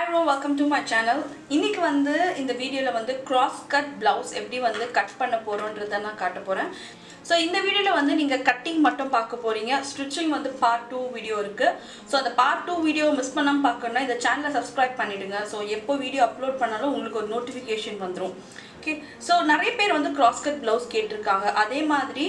bro welcome to my channel இன்னைக்கு வந்து இந்த வீடியோவில் வந்து கிராஸ் கட் பிளவுஸ் எப்படி வந்து கட் பண்ண போகிறோன்றதை நான் காட்ட போகிறேன் ஸோ இந்த வீடியோவில் வந்து நீங்கள் கட்டிங் மட்டும் பார்க்க போகிறீங்க ஸ்டிச்சிங் வந்து பார்ட் டூ வீடியோ இருக்குது ஸோ அந்த பார்ட் டூ வீடியோ மிஸ் பண்ணாமல் பார்க்கணுன்னா இந்த சேனலை சப்ஸ்கிரைப் பண்ணிவிடுங்க ஸோ எப்போ வீடியோ அப்லோட் பண்ணாலும் உங்களுக்கு ஒரு நோட்டிஃபிகேஷன் வந்துடும் ஓகே ஸோ நிறைய பேர் வந்து கிராஸ் கட் ப்ளவுஸ் கேட்டிருக்காங்க அதே மாதிரி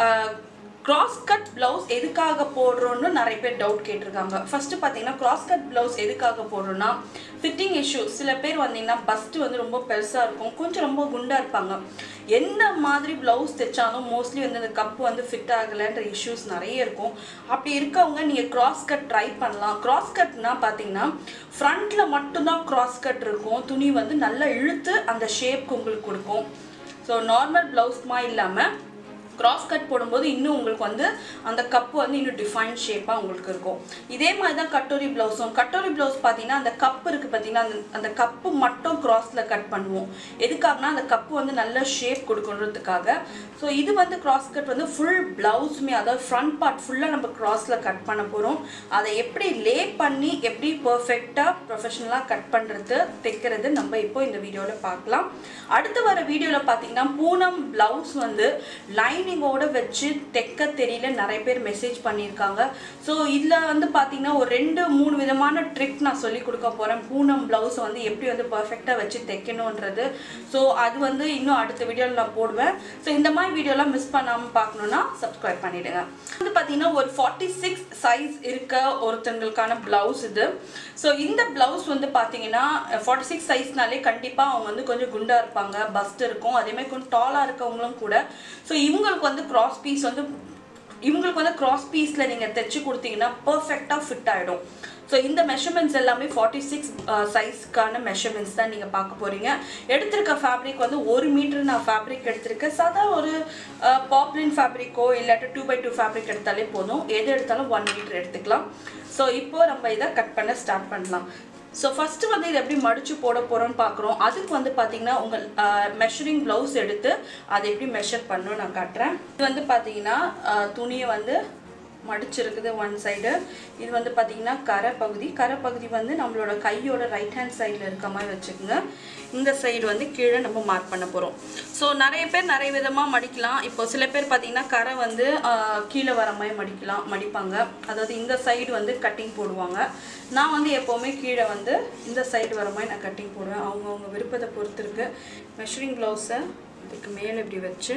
கிராஸ் கட் ப்ளவுஸ் எதுக்காக போடுறோன்னு நிறைய பேர் டவுட் கேட்டிருக்காங்க ஃபர்ஸ்ட் பார்த்தீங்கன்னா கிராஸ் கட் ப்ளவுஸ் எதுக்காக போடுறோன்னா ஃபிட்டிங் இஷ்யூ சில பேர் வந்தீங்கன்னா பஸ்ட்டு வந்து ரொம்ப பெருசாக இருக்கும் கொஞ்சம் ரொம்ப குண்டாக இருப்பாங்க எந்த மாதிரி ப்ளவுஸ் தைச்சாலும் மோஸ்ட்லி வந்து அந்த கப்பு வந்து ஃபிட் ஆகலைன்ற இஷ்யூஸ் நிறைய இருக்கும் அப்படி இருக்கவங்க நீங்கள் கிராஸ் கட் ட்ரை பண்ணலாம் கிராஸ் கட்னா பார்த்தீங்கன்னா ஃப்ரண்ட்டில் மட்டும்தான் கிராஸ் கட் இருக்கும் துணி வந்து நல்லா இழுத்து அந்த ஷேப்க்கு உங்களுக்கு கொடுக்கும் ஸோ நார்மல் ப்ளவுஸ்மா இல்லாமல் கிராஸ் கட் போடும்போது இன்னும் உங்களுக்கு வந்து அந்த கப்பு வந்து இன்னும் டிஃபைன் ஷேப்பாக உங்களுக்கு இருக்கும் இதே மாதிரி தான் கட்டோரி ப்ளவுஸும் கட்டோரி ப்ளவுஸ் பார்த்தீங்கன்னா அந்த கப்பு இருக்குது பார்த்தீங்கன்னா அந்த அந்த கப்பு மட்டும் கிராஸில் கட் பண்ணுவோம் எதுக்காகனா அந்த கப்பு வந்து நல்ல ஷேப் கொடுக்கணுன்றதுக்காக ஸோ இது வந்து கிராஸ் கட் வந்து ஃபுல் ப்ளவுஸுமே அதாவது ஃப்ரண்ட் பார்ட் ஃபுல்லாக நம்ம கிராஸில் கட் பண்ண போகிறோம் அதை எப்படி லே பண்ணி எப்படி பர்ஃபெக்டாக ப்ரொஃபஷனலாக கட் பண்ணுறது தைக்கிறது நம்ம இப்போ இந்த வீடியோவில் பார்க்கலாம் அடுத்து வர வீடியோவில் பார்த்தீங்கன்னா பூனம் ப்ளவுஸ் வந்து லைனிங்கோட வச்சு தைக்க தெரியல நிறைய பேர் மெசேஜ் பண்ணியிருக்காங்க ஸோ இதில் வந்து பார்த்தீங்கன்னா ஒரு ரெண்டு மூணு விதமான ட்ரிக் நான் சொல்லி கொடுக்க போகிறேன் பூனம் ப்ளவுஸ் வந்து எப்படி வந்து பர்ஃபெக்டாக வச்சு தைக்கணுன்றது ஸோ அது வந்து இன்னும் அடுத்த வீடியோவில் நான் போடுவேன் ஸோ இந்த மாதிரி வீடியோலாம் மிஸ் பண்ணாமல் பார்க்கணுன்னா சப்ஸ்கிரைப் பண்ணிவிடுங்க வந்து பார்த்தீங்கன்னா ஒரு ஃபார்ட்டி சிக்ஸ் சைஸ் இருக்க ஒருத்தங்களுக்கான ப்ளவுஸ் இது ஸோ இந்த ப்ளவுஸ் வந்து பார்த்தீங்கன்னா ஃபார்ட்டி சிக்ஸ் சைஸ்னாலே கண்டிப்பாக அவங்க வந்து கொஞ்சம் குண்டாக இருப்பாங்க பஸ்ட் இருக்கும் அதேமாதிரி கொஞ்சம் டாலாக இருக்கவங்களும் கூட ஸோ இவங்களுக்கு வந்து கிராஸ் பீஸ் வந்து இவங்களுக்கு வந்து கிராஸ் பீஸில் நீங்கள் தைச்சு கொடுத்தீங்கன்னா பர்ஃபெக்டாக ஃபிட் ஆகிடும் ஸோ இந்த மெஷர்மெண்ட்ஸ் எல்லாமே ஃபார்ட்டி சிக்ஸ் சைஸ்க்கான மெஷர்மெண்ட்ஸ் தான் நீங்கள் பார்க்க போகிறீங்க எடுத்திருக்க ஃபேப்ரிக் வந்து ஒரு மீட்டர் நான் ஃபேப்ரிக் எடுத்திருக்கேன் சாதா ஒரு பாப்லின் ஃபேப்ரிக்கோ இல்லாட்டி டூ பை டூ ஃபேப்ரிக் எடுத்தாலே போதும் எது எடுத்தாலும் ஒன் மீட்டர் எடுத்துக்கலாம் ஸோ இப்போ நம்ம இதை கட் பண்ண ஸ்டார்ட் பண்ணலாம் ஸோ ஃபஸ்ட்டு வந்து இதை எப்படி மடித்து போட போகிறோம்னு பார்க்குறோம் அதுக்கு வந்து பார்த்தீங்கன்னா உங்கள் மெஷரிங் ப்ளவுஸ் எடுத்து அதை எப்படி மெஷர் பண்ணணும் நான் காட்டுறேன் இது வந்து பார்த்தீங்கன்னா துணியை வந்து மடிச்சிருக்குது ஒன் சைடு இது வந்து பார்த்தீங்கன்னா கரை பகுதி கரை பகுதி வந்து நம்மளோட கையோட ரைட் ஹேண்ட் சைடில் இருக்க மாதிரி வச்சுக்கோங்க இந்த சைடு வந்து கீழே நம்ம மார்க் பண்ண போகிறோம் ஸோ நிறைய பேர் நிறைய விதமாக மடிக்கலாம் இப்போ சில பேர் பார்த்தீங்கன்னா கரை வந்து கீழே வர மாதிரி மடிக்கலாம் மடிப்பாங்க அதாவது இந்த சைடு வந்து கட்டிங் போடுவாங்க நான் வந்து எப்போவுமே கீழே வந்து இந்த சைடு வர மாதிரி நான் கட்டிங் போடுவேன் அவங்கவுங்க விருப்பத்தை பொறுத்து இருக்கு மெஷரிங் ப்ளவுஸை இதுக்கு மேலே இப்படி வச்சு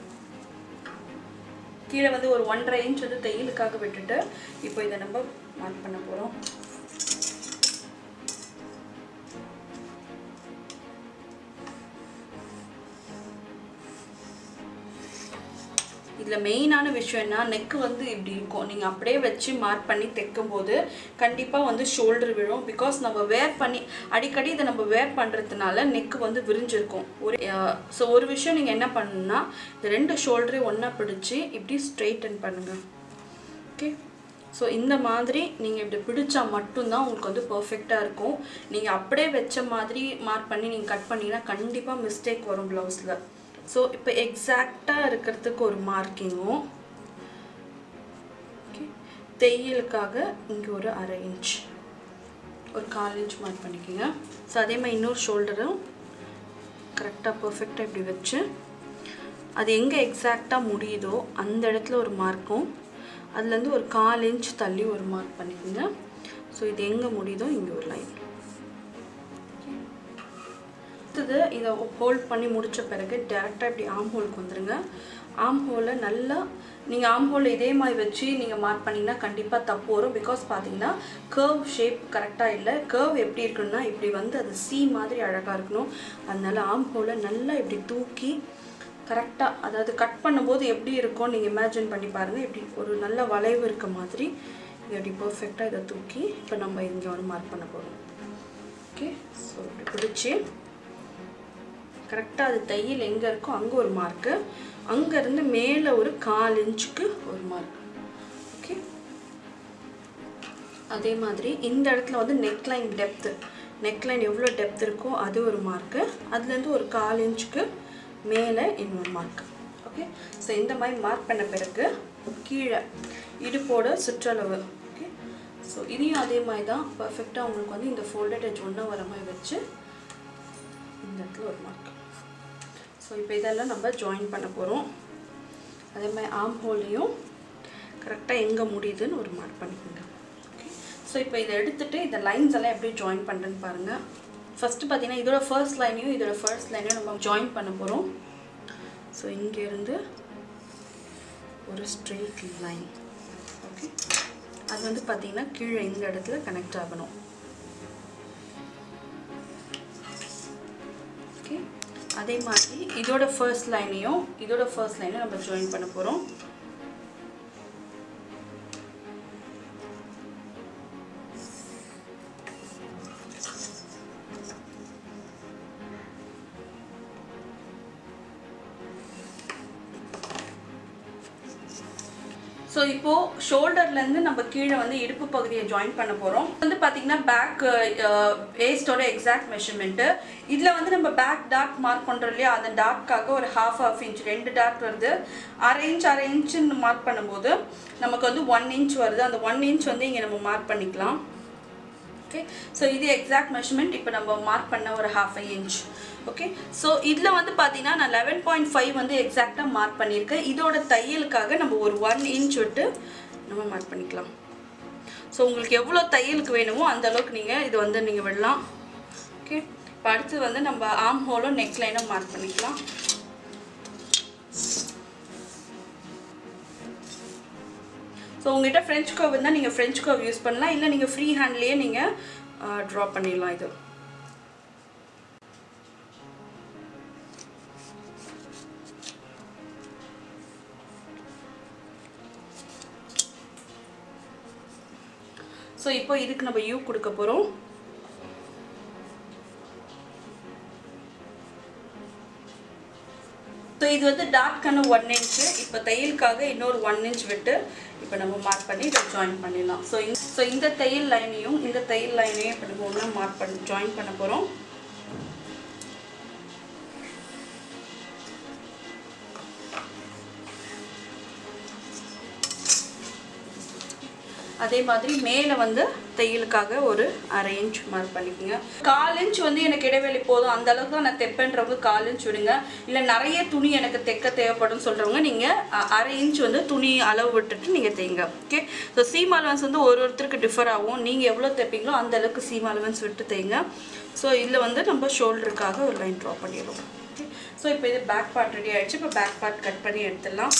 கீழே வந்து ஒரு ஒன்றரை இன்ச் வந்து தையலுக்காக விட்டுட்டு இப்போ இதை நம்ம மார்க் பண்ண போகிறோம் இதில் மெயினான விஷயம் என்ன நெக்கு வந்து இப்படி இருக்கும் நீங்கள் அப்படியே வச்சு மார்க் பண்ணி தைக்கும் போது கண்டிப்பாக வந்து ஷோல்டர் விழும் பிகாஸ் நம்ம வேர் பண்ணி அடிக்கடி இதை நம்ம வேர் பண்ணுறதுனால நெக்கு வந்து விரிஞ்சிருக்கும் ஒரு ஸோ ஒரு விஷயம் நீங்கள் என்ன பண்ணணும்னா இந்த ரெண்டு ஷோல்டரையும் ஒன்றா பிடிச்சி இப்படி ஸ்ட்ரெயிட்டன் பண்ணுங்கள் ஓகே ஸோ இந்த மாதிரி நீங்கள் இப்படி பிடிச்சா மட்டும்தான் உங்களுக்கு வந்து பர்ஃபெக்டாக இருக்கும் நீங்கள் அப்படியே வச்ச மாதிரி மார்க் பண்ணி நீங்கள் கட் பண்ணிங்கன்னா கண்டிப்பாக மிஸ்டேக் வரும் ப்ளவுஸில் ஸோ இப்போ எக்ஸாக்டாக இருக்கிறதுக்கு ஒரு மார்க்கிங்கும் ஓகே தையலுக்காக இங்கே ஒரு அரை இன்ச் ஒரு கால் இன்ச் மார்க் பண்ணிக்கோங்க ஸோ அதே மாதிரி இன்னொரு ஷோல்டரும் கரெக்டாக பர்ஃபெக்டாக இப்படி வச்சு அது எங்கே எக்ஸாக்டாக முடியுதோ அந்த இடத்துல ஒரு மார்க்கும் அதுலேருந்து ஒரு கால் இன்ச் தள்ளி ஒரு மார்க் பண்ணிக்கோங்க ஸோ இது எங்கே முடியுதோ இங்கே ஒரு லைன் அடுத்தது இதை ஹோல்ட் பண்ணி முடித்த பிறகு டேரெக்டாக இப்படி ஆம் ஹோலுக்கு வந்துடுங்க ஆம் ஹோலில் நல்லா நீங்கள் ஆம் ஹோலில் இதே மாதிரி வச்சு நீங்கள் மார்க் பண்ணிங்கன்னா கண்டிப்பாக தப்பு வரும் பிகாஸ் பார்த்தீங்கன்னா கர்வ் ஷேப் கரெக்டாக இல்லை கர்வ் எப்படி இருக்கணும்னா இப்படி வந்து அது சி மாதிரி அழகாக இருக்கணும் அதனால ஆம் ஹோலை நல்லா இப்படி தூக்கி கரெக்டாக அதாவது கட் பண்ணும்போது எப்படி இருக்கும் நீங்கள் இமேஜின் பண்ணி பாருங்கள் இப்படி ஒரு நல்ல வளைவு இருக்க மாதிரி இது அப்படி பர்ஃபெக்டாக இதை தூக்கி இப்போ நம்ம இங்கே வந்து மார்க் பண்ண போகிறோம் ஓகே ஸோ இப்படி பிடிச்சி கரெக்டாக அது தையல் எங்கே இருக்கோ அங்கே ஒரு மார்க்கு அங்கேருந்து மேலே ஒரு கால் இன்ச்சுக்கு ஒரு மார்க் ஓகே அதே மாதிரி இந்த இடத்துல வந்து நெக்லைன் டெப்த்து நெக்லைன் எவ்வளோ டெப்த் இருக்கோ அது ஒரு மார்க்கு அதுலேருந்து ஒரு கால் இன்ச்சுக்கு மேலே இன்னொரு மார்க் ஓகே ஸோ இந்த மாதிரி மார்க் பண்ண பிறகு கீழே இடுப்போட சுற்றளவு ஓகே ஸோ இதையும் அதே மாதிரி தான் பர்ஃபெக்டாக உங்களுக்கு வந்து இந்த ஃபோல்டட் எட்ஜ் ஒன்றா வர மாதிரி வச்சு இந்த இடத்துல ஒரு மார்க் ஸோ இப்போ இதெல்லாம் நம்ம ஜாயின் பண்ண போகிறோம் அதே மாதிரி ஆம் ஹோல்லையும் கரெக்டாக எங்கே முடியுதுன்னு ஒரு மார்க் பண்ணிக்கோங்க ஓகே ஸோ இப்போ இதை எடுத்துகிட்டு இந்த லைன்ஸ் எல்லாம் எப்படி ஜாயின் பண்ணுறேன்னு பாருங்கள் ஃபஸ்ட்டு பார்த்தீங்கன்னா இதோட ஃபர்ஸ்ட் லைனையும் இதோட ஃபர்ஸ்ட் லைனையும் நம்ம ஜாயின் பண்ண போகிறோம் ஸோ இங்கேருந்து ஒரு ஸ்ட்ரெயிட் லைன் ஓகே அது வந்து பார்த்தீங்கன்னா கீழே இந்த இடத்துல கனெக்ட் ஆகணும் ஓகே அதே மாதிரி இதோட ஃபர்ஸ்ட் லைனையும் இதோட ஃபர்ஸ்ட் லைனையும் நம்ம ஜாயின் பண்ண போகிறோம் ஸோ இப்போ ஷோல்டர்லேருந்து நம்ம கீழே வந்து இடுப்பு பகுதியை ஜாயின் பண்ண போகிறோம் வந்து பார்த்தீங்கன்னா பேக் வேஸ்டோட எக்ஸாக்ட் மெஷர்மெண்ட்டு இதில் வந்து நம்ம பேக் டாட் மார்க் பண்ணுறோம் இல்லையா அந்த டாட்காக ஒரு ஹாஃப் ஹாஃப் இன்ச் ரெண்டு டாட் வருது அரை இன்ச் அரை இன்ச்சுன்னு மார்க் பண்ணும்போது நமக்கு வந்து ஒன் இன்ச் வருது அந்த ஒன் இன்ச் வந்து இங்கே நம்ம மார்க் பண்ணிக்கலாம் ஓகே ஸோ இது எக்ஸாக்ட் மெஷர்மெண்ட் இப்போ நம்ம மார்க் பண்ண ஒரு ஹாஃப் இன்ச் ஓகே ஸோ இதில் வந்து பார்த்தீங்கன்னா நான் லெவன் பாயிண்ட் ஃபைவ் வந்து எக்ஸாக்டாக மார்க் பண்ணியிருக்கேன் இதோட தையலுக்காக நம்ம ஒரு ஒன் இன்ச் விட்டு நம்ம மார்க் பண்ணிக்கலாம் ஸோ உங்களுக்கு எவ்வளோ தையலுக்கு வேணுமோ அந்த அளவுக்கு நீங்கள் இது வந்து நீங்கள் விடலாம் ஓகே இப்போ அடுத்து வந்து நம்ம ஆம் ஹோலும் நெக் லைனும் மார்க் பண்ணிக்கலாம் ஸோ உங்ககிட்ட ஃப்ரெஞ்ச் கர்வ் இருந்தால் நீங்கள் ஃப்ரெஞ்ச் கர்வ் யூஸ் பண்ணலாம் இல்லை நீங்கள் ஃப்ரீ ஹேண்ட்லேயே நீங்கள் ட்ரா பண்ணிடலாம் இது ஸோ இப்போ இதுக்கு நம்ம யூ கொடுக்க போகிறோம் ஸோ இது வந்து டாட்கான ஒன் இன்ச்சு இப்போ தையலுக்காக இன்னொரு ஒன் இன்ச் விட்டு இப்போ நம்ம மார்க் பண்ணி இதை ஜாயின் பண்ணிடலாம் ஸோ இந்த ஸோ இந்த தையல் லைனையும் இந்த தையல் லைனையும் இப்போ நம்ம ஒன்றா மார்க் பண்ணி ஜாயின் பண்ண போகிறோம் அதே மாதிரி மேலே வந்து தையலுக்காக ஒரு அரை இன்ச் மார்க் பண்ணிக்கோங்க கால் இன்ச் வந்து எனக்கு இடைவெளி போதும் அந்த அளவுக்கு தான் நான் தைப்பேன்றவங்க கால் இன்ச் விடுங்க இல்லை நிறைய துணி எனக்கு தைக்க தேவைப்படும் சொல்கிறவங்க நீங்கள் அரை இன்ச் வந்து துணி அளவு விட்டுட்டு நீங்கள் தைங்க ஓகே ஸோ சீம் அலவன்ஸ் வந்து ஒரு ஒருத்தருக்கு டிஃபர் ஆகும் நீங்கள் எவ்வளோ தைப்பீங்களோ அந்த அளவுக்கு சீம் அலவன்ஸ் விட்டு தைங்க ஸோ இதில் வந்து நம்ம ஷோல்டருக்காக ஒரு லைன் ட்ரா பண்ணிடுவோம் ஓகே ஸோ இப்போ இது பேக் பார்ட் ரெடி ஆகிடுச்சு இப்போ பேக் பார்ட் கட் பண்ணி எடுத்துடலாம்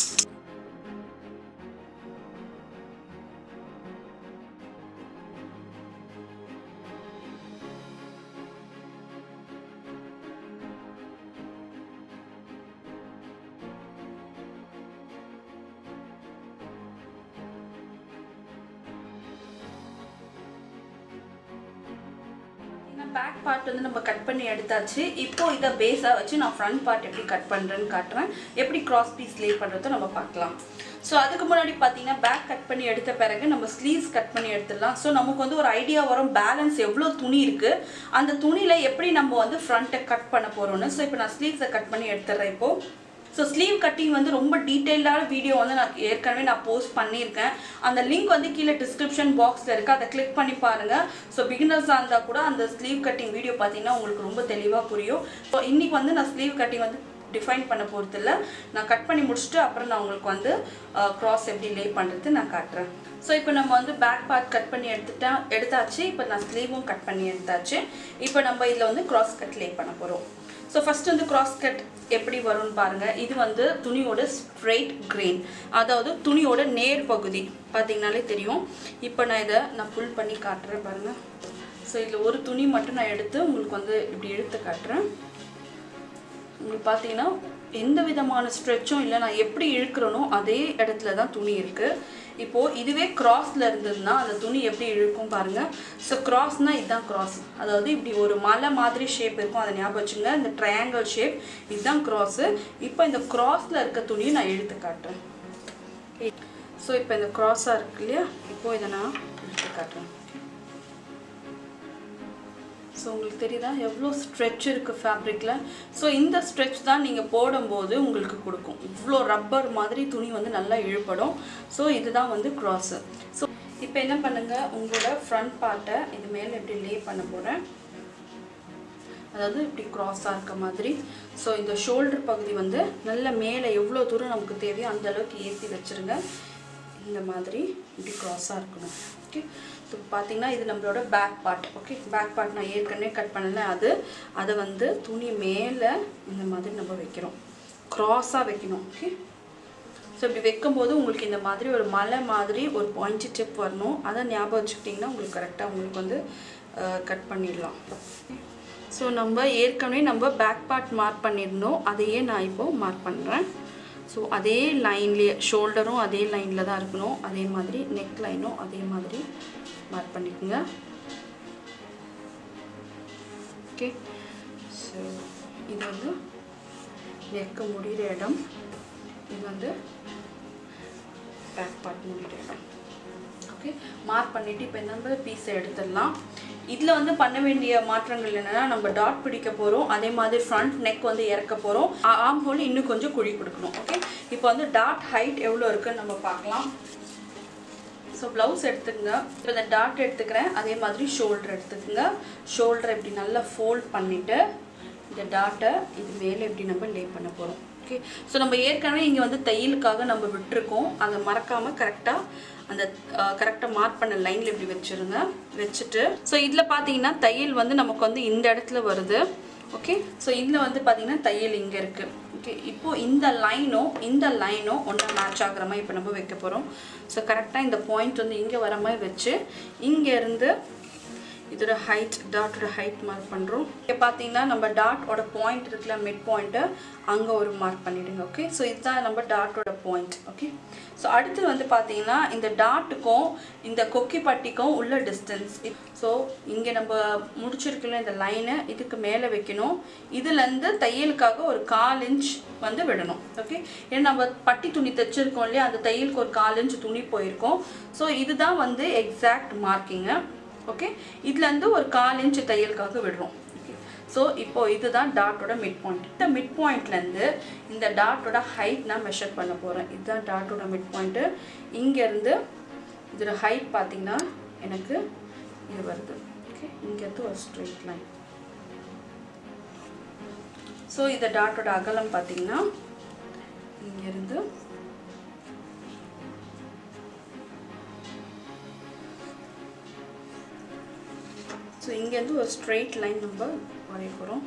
பேக் பார்ட் வந்து நம்ம கட் பண்ணி எடுத்தாச்சு இப்போ இதை பேஸாக வச்சு நான் ஃப்ரண்ட் பார்ட் எப்படி கட் பண்ணுறேன்னு காட்டுறேன் எப்படி கிராஸ் பீஸ் லே பண்ணுறதை நம்ம பார்க்கலாம் ஸோ அதுக்கு முன்னாடி பார்த்தீங்கன்னா பேக் கட் பண்ணி எடுத்த பிறகு நம்ம ஸ்லீவ்ஸ் கட் பண்ணி எடுத்துடலாம் ஸோ நமக்கு வந்து ஒரு ஐடியா வரும் பேலன்ஸ் எவ்வளோ துணி இருக்குது அந்த துணியில் எப்படி நம்ம வந்து ஃப்ரண்ட்டை கட் பண்ண போகிறோன்னு ஸோ இப்போ நான் ஸ்லீவ்ஸை கட் பண்ணி எடுத்துடுறேன் இப்போது ஸோ ஸ்லீவ் கட்டிங் வந்து ரொம்ப டீட்டெயில்டான வீடியோ வந்து நான் ஏற்கனவே நான் போஸ்ட் பண்ணியிருக்கேன் அந்த லிங்க் வந்து கீழே டிஸ்கிரிப்ஷன் பாக்ஸில் இருக்குது அதை கிளிக் பண்ணி பாருங்கள் ஸோ பிகினர்ஸாக இருந்தால் கூட அந்த ஸ்லீவ் கட்டிங் வீடியோ பார்த்தீங்கன்னா உங்களுக்கு ரொம்ப தெளிவாக புரியும் ஸோ இன்றைக்கி வந்து நான் ஸ்லீவ் கட்டிங் வந்து டிஃபைன் பண்ண போகிறது இல்லை நான் கட் பண்ணி முடிச்சுட்டு அப்புறம் நான் உங்களுக்கு வந்து க்ராஸ் எப்படி லே பண்ணுறது நான் காட்டுறேன் ஸோ இப்போ நம்ம வந்து பேக் பார்ட் கட் பண்ணி எடுத்துட்டா எடுத்தாச்சு இப்போ நான் ஸ்லீவும் கட் பண்ணி எடுத்தாச்சு இப்போ நம்ம இதில் வந்து க்ராஸ் கட் லே பண்ண போகிறோம் ஸோ ஃபஸ்ட் வந்து கிராஸ் கட் எப்படி வரும்னு பாருங்கள் இது வந்து துணியோட ஸ்ட்ரெயிட் கிரெயின் அதாவது துணியோட நேர் பகுதி பார்த்தீங்கனாலே தெரியும் இப்போ நான் இதை நான் புல் பண்ணி காட்டுறேன் பாருங்கள் ஸோ இதில் ஒரு துணி மட்டும் நான் எடுத்து உங்களுக்கு வந்து இப்படி எடுத்து காட்டுறேன் உங்களுக்கு பார்த்தீங்கன்னா எந்த விதமான ஸ்ட்ரெச்சும் இல்லை நான் எப்படி இழுக்கிறேனோ அதே இடத்துல தான் துணி இருக்குது இப்போது இதுவே கிராஸில் இருந்ததுன்னா அந்த துணி எப்படி இழுக்கும் பாருங்கள் ஸோ கிராஸ்னால் இதுதான் கிராஸ் அதாவது இப்படி ஒரு மலை மாதிரி ஷேப் இருக்கும் அதை ஞாபகம் வச்சுங்க இந்த ட்ரையாங்கிள் ஷேப் இதுதான் கிராஸு இப்போ இந்த கிராஸில் இருக்க துணியை நான் இழுத்து காட்டுறேன் ஸோ இப்போ இந்த கிராஸாக இருக்கு இல்லையா இப்போது இதை நான் இழுத்து காட்டுறேன் ஸோ உங்களுக்கு தெரியுதா எவ்வளோ ஸ்ட்ரெச் இருக்குது ஃபேப்ரிக்கில் ஸோ இந்த ஸ்ட்ரெச் தான் நீங்கள் போடும்போது உங்களுக்கு கொடுக்கும் இவ்வளோ ரப்பர் மாதிரி துணி வந்து நல்லா இழுப்படும் ஸோ இதுதான் வந்து க்ராஸு ஸோ இப்போ என்ன பண்ணுங்க உங்களோட ஃப்ரண்ட் பார்ட்டை இது மேலே இப்படி லே பண்ண போகிறேன் அதாவது இப்படி க்ராஸாக இருக்க மாதிரி ஸோ இந்த ஷோல்டர் பகுதி வந்து நல்ல மேலே எவ்வளோ தூரம் நமக்கு தேவையோ அந்த அளவுக்கு ஏற்றி வச்சுருங்க இந்த மாதிரி இப்படி க்ராஸாக இருக்கணும் ஓகே ஸோ பார்த்தீங்கன்னா இது நம்மளோட back part okay back part நான் ஏற்கனவே கட் பண்ணல அது அதை வந்து துணி மேலே இந்த மாதிரி நம்ம வைக்கிறோம் க்ராஸாக வைக்கணும் ஓகே ஸோ இப்படி வைக்கும்போது உங்களுக்கு இந்த மாதிரி ஒரு மலை மாதிரி ஒரு பாயிண்ட் டிப் வரணும் அதை ஞாபகம் வச்சுக்கிட்டிங்கன்னா உங்களுக்கு கரெக்டாக உங்களுக்கு வந்து கட் பண்ணிடலாம் ஸோ நம்ம ஏற்கனவே நம்ம பேக் பார்ட் மார்க் பண்ணியிருந்தோம் அதையே நான் இப்போது மார்க் பண்ணுறேன் ஸோ அதே லைன்லேயே ஷோல்டரும் அதே லைனில் தான் இருக்கணும் அதே மாதிரி நெக் லைனும் அதே மாதிரி மார்க் பண்ணிக்கோங்க ஓகே ஸோ இது வந்து நெக்கு முடிகிற இடம் இது வந்து பேக் பார்ட் முடிகிற இடம் ஓகே மார்க் பண்ணிவிட்டு இப்போ இந்த பீஸை எடுத்துடலாம் இதில் வந்து பண்ண வேண்டிய மாற்றங்கள் என்னென்னா நம்ம டாட் பிடிக்க போகிறோம் அதே மாதிரி ஃப்ரண்ட் நெக் வந்து இறக்க போகிறோம் ஆம் ஹோல் இன்னும் கொஞ்சம் குழி கொடுக்கணும் ஓகே இப்போ வந்து டாட் ஹைட் எவ்வளோ இருக்குன்னு நம்ம பார்க்கலாம் ஸோ ப்ளவுஸ் எடுத்துக்கங்க இப்போ இந்த டாட் எடுத்துக்கிறேன் அதே மாதிரி ஷோல்டர் எடுத்துக்கோங்க ஷோல்டரை இப்படி நல்லா ஃபோல்ட் பண்ணிவிட்டு இந்த டாட்டை இது மேலே இப்படி நம்ம லே பண்ண போகிறோம் ஓகே ஸோ நம்ம ஏற்கனவே இங்கே வந்து தையலுக்காக நம்ம விட்டுருக்கோம் அதை மறக்காமல் கரெக்டாக அந்த கரெக்டாக மார்க் பண்ண லைனில் இப்படி வச்சுருங்க வச்சுட்டு ஸோ இதில் பார்த்தீங்கன்னா தையல் வந்து நமக்கு வந்து இந்த இடத்துல வருது ஓகே ஸோ இதில் வந்து பார்த்தீங்கன்னா தையல் இங்கே இருக்குது ஓகே இப்போது இந்த லைனும் இந்த லைனும் ஒன்றா மேட்ச் ஆகுற மாதிரி இப்போ நம்ம வைக்க போகிறோம் ஸோ கரெக்டாக இந்த பாயிண்ட் வந்து இங்கே வர மாதிரி வச்சு இங்கேருந்து இதோட ஹைட் டாட்டோட ஹைட் மார்க் பண்ணுறோம் இங்கே பார்த்தீங்கன்னா நம்ம டாட்டோட பாயிண்ட் இருக்குல்ல மிட் பாயிண்ட்டு அங்கே ஒரு மார்க் பண்ணிவிடுங்க ஓகே ஸோ இதுதான் நம்ம டாட்டோட பாயிண்ட் ஓகே ஸோ அடுத்து வந்து பார்த்தீங்கன்னா இந்த டாட்டுக்கும் இந்த கொக்கி பட்டிக்கும் உள்ள டிஸ்டன்ஸ் ஸோ இங்கே நம்ம முடிச்சிருக்கல இந்த லைனை இதுக்கு மேலே வைக்கணும் இதுலேருந்து தையலுக்காக ஒரு கால் இன்ச் வந்து விடணும் ஓகே ஏன்னா நம்ம பட்டி துணி தைச்சிருக்கோம் இல்லையா அந்த தையலுக்கு ஒரு கால் இன்ச் துணி போயிருக்கோம் ஸோ இதுதான் வந்து எக்ஸாக்ட் மார்க்கிங்கு ஓகே இதுலேருந்து ஒரு கால் இன்ச் தையலுக்காக விடுறோம் ஸோ இப்போ இதுதான் டாட்டோட மிட் பாயிண்ட் இந்த மிட் பாயிண்ட்லேருந்து இந்த டாட்டோட ஹைட் நான் மெஷர் பண்ண போகிறேன் இதுதான் டாட்டோட மிட் பாயிண்ட்டு இங்கேருந்து இதோட ஹைட் பார்த்தீங்கன்னா எனக்கு இது வருது ஓகே இங்கேருந்து ஒரு ஸ்ட்ரெயிட் லைன் ஸோ இந்த டாட்டோட அகலம் பார்த்தீங்கன்னா இங்கேருந்து ஸோ இங்கேருந்து ஒரு ஸ்ட்ரெயிட் லைன் நம்ம வரைய போகிறோம்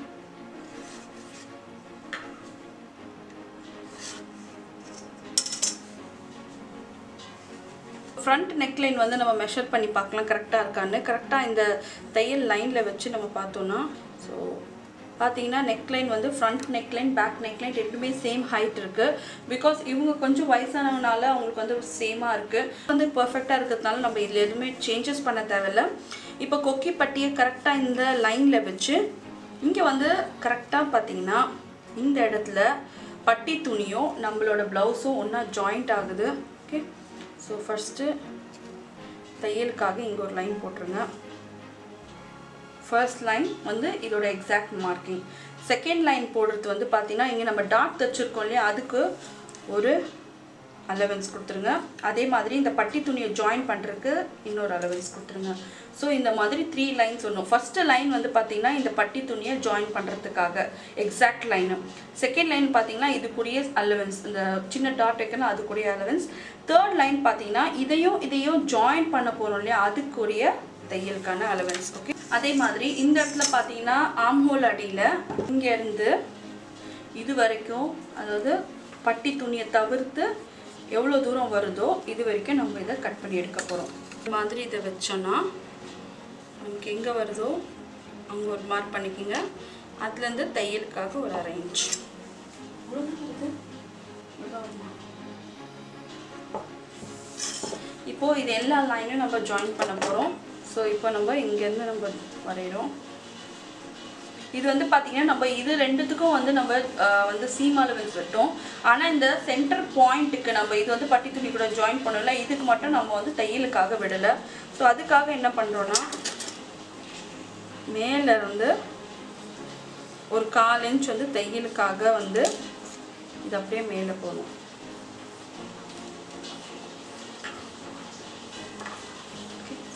ஃப்ரண்ட் நெக்லைன் வந்து நம்ம மெஷர் பண்ணி பார்க்கலாம் கரெக்டாக இருக்கான்னு கரெக்டாக இந்த தையல் லைனில் வச்சு நம்ம பார்த்தோன்னா ஸோ பார்த்தீங்கன்னா நெக்லைன் வந்து ஃப்ரண்ட் நெக்லைன் பேக் நெக்லைன் ரெண்டுமே சேம் ஹைட் இருக்குது பிகாஸ் இவங்க கொஞ்சம் வயசானவனால அவங்களுக்கு வந்து சேமாக இருக்குது வந்து பர்ஃபெக்டாக இருக்கிறதுனால நம்ம இதில் எதுவுமே சேஞ்சஸ் பண்ண தேவையில்ல இப்போ கொக்கி பட்டியை கரெக்டாக இந்த லைனில் வச்சு இங்கே வந்து கரெக்டாக பார்த்தீங்கன்னா இந்த இடத்துல பட்டி துணியும் நம்மளோட ப்ளவுஸும் ஒன்றா ஜாயிண்ட் ஆகுது ஓகே ஸோ ஃபஸ்ட்டு தையலுக்காக இங்கே ஒரு லைன் போட்டுருங்க ஃபர்ஸ்ட் லைன் வந்து இதோட எக்ஸாக்ட் மார்க்கிங் செகண்ட் லைன் போடுறது வந்து பார்த்தீங்கன்னா இங்கே நம்ம டாட் தைச்சிருக்கோம் இல்லையா அதுக்கு ஒரு அலவன்ஸ் கொடுத்துருங்க அதே மாதிரி இந்த பட்டி துணியை ஜாயின் பண்ணுறதுக்கு இன்னொரு அலவன்ஸ் கொடுத்துருங்க ஸோ இந்த மாதிரி த்ரீ லைன்ஸ் ஒன்றும் ஃபஸ்ட்டு லைன் வந்து பார்த்தீங்கன்னா இந்த பட்டி துணியை ஜாயின் பண்ணுறதுக்காக எக்ஸாக்ட் லைனு செகண்ட் லைன் பார்த்தீங்கன்னா இதுக்குரிய அலவன்ஸ் இந்த சின்ன டாட் வைக்கணும் அதுக்குரிய அலவன்ஸ் தேர்ட் லைன் பார்த்தீங்கன்னா இதையும் இதையும் ஜாயின் பண்ண போகிறோம் இல்லையா அதுக்குரிய தையலுக்கான அலவன்ஸ் ஓகே அதே மாதிரி இந்த இடத்துல பார்த்தீங்கன்னா ஆம்ஹோல் அடியில் இங்கேருந்து இது வரைக்கும் அதாவது பட்டி துணியை தவிர்த்து எவ்வளோ தூரம் வருதோ இது வரைக்கும் நம்ம இதை கட் பண்ணி எடுக்க போகிறோம் இந்த மாதிரி இதை வச்சோன்னா நமக்கு எங்கே வருதோ அங்கே ஒரு மார்க் பண்ணிக்கோங்க அதுலேருந்து தையலுக்காக ஒரு அரை இன்ச் இப்போது இது எல்லா லைனும் நம்ம ஜாயின் பண்ண போகிறோம் ஸோ இப்போ நம்ம இங்கேருந்து நம்ம வரைகிறோம் இது வந்து பார்த்தீங்கன்னா நம்ம இது ரெண்டுத்துக்கும் வந்து நம்ம அஹ், வந்து சீம் அலவன்ஸ் விட்டோம் ஆனால் இந்த சென்டர் பாயிண்ட்டுக்கு நம்ம இது வந்து பட்டி துணி கூட ஜாயின் பண்ணல இதுக்கு மட்டும் நம்ம வந்து தையலுக்காக விடலை ஸோ அதுக்காக என்ன பண்ணுறோன்னா மேலே இருந்து ஒரு கால் இன்ச் வந்து தையலுக்காக வந்து இது அப்படியே மேலே போகணும்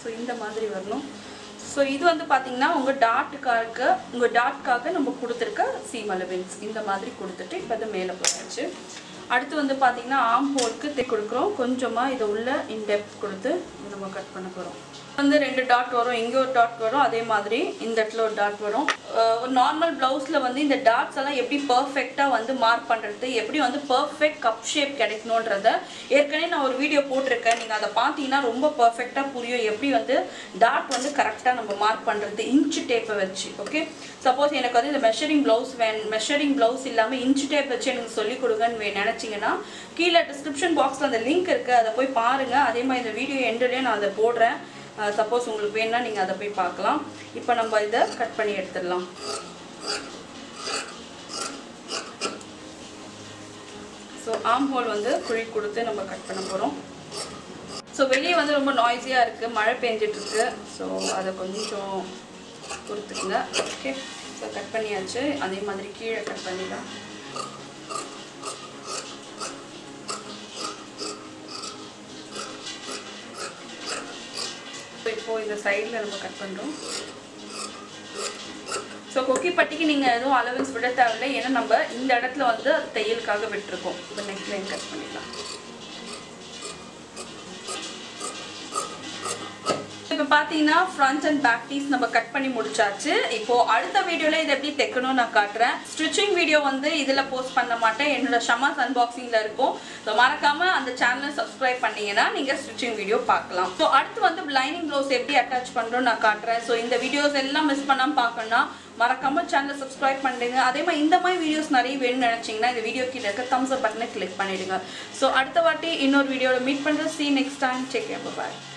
ஸோ இந்த மாதிரி வரணும் ஸோ இது வந்து பார்த்தீங்கன்னா உங்கள் டாட்டுக்காக உங்கள் டாட்காக நம்ம கொடுத்துருக்க சீம் அலவன்ஸ் இந்த மாதிரி கொடுத்துட்டு இப்போ அது மேலே போயாச்சு அடுத்து வந்து பார்த்தீங்கன்னா ஆம் ஹோலுக்கு தே கொடுக்குறோம் கொஞ்சமாக இதை உள்ள இன்டெப்த் கொடுத்து இதை நம்ம கட் பண்ண போகிறோம் வந்து ரெண்டு டாட் வரும் இங்கே ஒரு டாட் வரும் அதே மாதிரி இந்த இடத்துல ஒரு டாட் வரும் அஹ் ஒரு நார்மல் ப்ளவுஸில் வந்து இந்த டாட்ஸ் எல்லாம் எப்படி பர்ஃபெக்டாக வந்து மார்க் பண்ணுறது எப்படி வந்து பர்ஃபெக்ட் கப் ஷேப் கிடைக்கணுன்றத ஏற்கனவே நான் ஒரு வீடியோ போட்டிருக்கேன் நீங்கள் அதை பார்த்தீங்கன்னா ரொம்ப பர்ஃபெக்டாக புரியும் எப்படி வந்து டாட் வந்து கரெக்டாக நம்ம மார்க் பண்ணுறது இன்ச்சு டேப்பை வச்சு ஓகே சப்போஸ் எனக்கு வந்து இந்த மெஷரிங் ப்ளவுஸ் வேன் மெஷரிங் ப்ளவுஸ் இல்லாமல் இன்ச்சு டேப் வச்சு எனக்கு சொல்லிக் கொடுங்கன்னு வே- நினைச்சீங்கன்னா கீழே டிஸ்கிரிப்ஷன் பாக்ஸில் அந்த லிங்க் இருக்குது அதை போய் பாருங்கள் அதே மாதிரி இந்த வீடியோ எண்டுலேயே நான் அதை போடுறேன் சப்போஸ் உங்களுக்கு வேணும்னா நீங்கள் அதை போய் பார்க்கலாம் இப்போ நம்ம இதை கட் பண்ணி எடுத்துடலாம் ஸோ ஆம் ஹோல் வந்து குழி கொடுத்து நம்ம கட் பண்ண போகிறோம் ஸோ வெளியே வந்து ரொம்ப நாய்ஸியாக இருக்குது மழை பெஞ்சிட்டு இருக்கு ஸோ அதை கொஞ்சம் பொறுத்துக்குங்க ஓகே ஸோ கட் பண்ணியாச்சு அதே மாதிரி கீழே கட் பண்ணிடலாம் ஸோ இப்போ இந்த சைடில் நம்ம கட் பண்ணுறோம் ஸோ கொக்கி பட்டிக்கு நீங்கள் எதுவும் அலவன்ஸ் விட தேவையில்லை ஏன்னா நம்ம இந்த இடத்துல வந்து அது தையலுக்காக விட்டுருக்கோம் இப்போ நெக் லைன் கட் பண்ணிடலாம் இப்போ பார்த்தீங்கன்னா ஃப்ரண்ட் அண்ட் பேக் பீஸ் நம்ம கட் பண்ணி முடிச்சாச்சு இப்போ அடுத்த வீடியோல இதை எப்படி தைக்கணும்னு நான் காட்டுறேன் ஸ்டிச்சிங் வீடியோ வந்து இதில் போஸ்ட் பண்ண மாட்டேன் என்னோட ஷமாஸ் அன்பாக்சிங்கில் இருக்கும் ஸோ மறக்காம அந்த சேனலை சப்ஸ்கிரைப் பண்ணீங்கன்னா நீங்கள் ஸ்டிச்சிங் வீடியோ பார்க்கலாம் ஸோ அடுத்து வந்து லைனிங் ப்ளவுஸ் எப்படி அட்டாச் பண்ணுறோம் நான் காட்டுறேன் ஸோ இந்த வீடியோஸ் எல்லாம் மிஸ் பண்ணாமல் பார்க்கணும்னா மறக்காம சேனலை சப்ஸ்கிரைப் பண்ணிடுங்க அதே மாதிரி இந்த மாதிரி வீடியோஸ் நிறைய வேணும்னு நினச்சிங்கன்னா இந்த வீடியோ கீழே இருக்க தம்ஸ் அப் பட்டனை கிளிக் பண்ணிடுங்க ஸோ அடுத்த வாட்டி இன்னொரு வீடியோவில் மீட் பண்ணுறது சி நெக்ஸ்ட் டைம் செக் பாய்